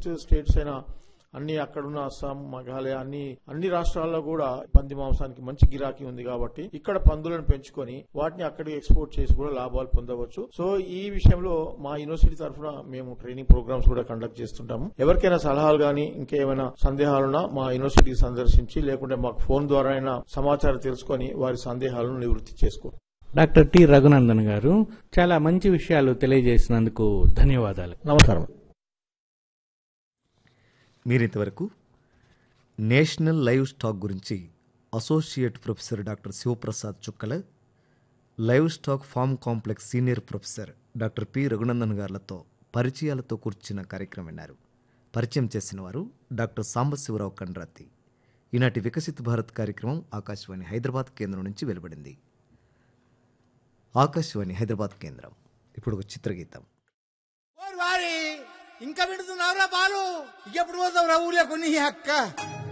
east states అయిన అన్ని అక్కడున్న అస్సాం మేఘాలయ అన్ని అన్ని రాష్ట్రాల్లో కూడా పంది మాంసానికి మంచి గిరాకీ ఉంది కాబట్టి ఇక్కడ పందులను పెంచుకొని వాటిని అక్కడికి ఎక్స్పోర్ట్ చేసి కూడా లాభాలు పొందవచ్చు సో ఈ విషయంలో మా యూనివర్సిటీ తరఫున మేము ట్రైనింగ్ ప్రోగ్రామ్స్ కూడా కండక్ట్ చేస్తుంటాము ఎవరికైనా సలహాలు గానీ ఇంకేమైనా సందేహాలున్నా మా యూనివర్సిటీ సందర్శించి లేకుంటే మాకు ఫోన్ ద్వారా అయినా సమాచారం తెలుసుకొని వారి సందేహాలను నివృత్తి చేసుకో డాక్టర్ టి రఘునందన్ గారు చాలా మంచి విషయాలు తెలియజేసినందుకు ధన్యవాదాలు నమస్కారం మీరింతవరకు నేషనల్ లైవ్ స్టాక్ గురించి associate professor doctor Sivaprasad Chukkala livestock farm complex senior professor doctor P Raghunandan గారులతో పరిచయాలతో కూర్చున్న కార్యక్రమం విన్నారు పరిచయం చేసిన వారు డాక్టర్ సాంబశివరావు కండ్రాతి ఈనాటి వికసిత్ భారత్ కార్యక్రమం ఆకాశవాణి హైదరాబాద్ కేంద్రం నుంచి వెలువడింది ఆకాశవాణి హైదరాబాద్ కేంద్రం ఇప్పుడు ఒక చిత్రగీతం ఓరి వారి ఇంకా పెడుతున్నావురా బాలు ఎప్పుడు పోతావు రా ఊర్లో కొన్ని అక్క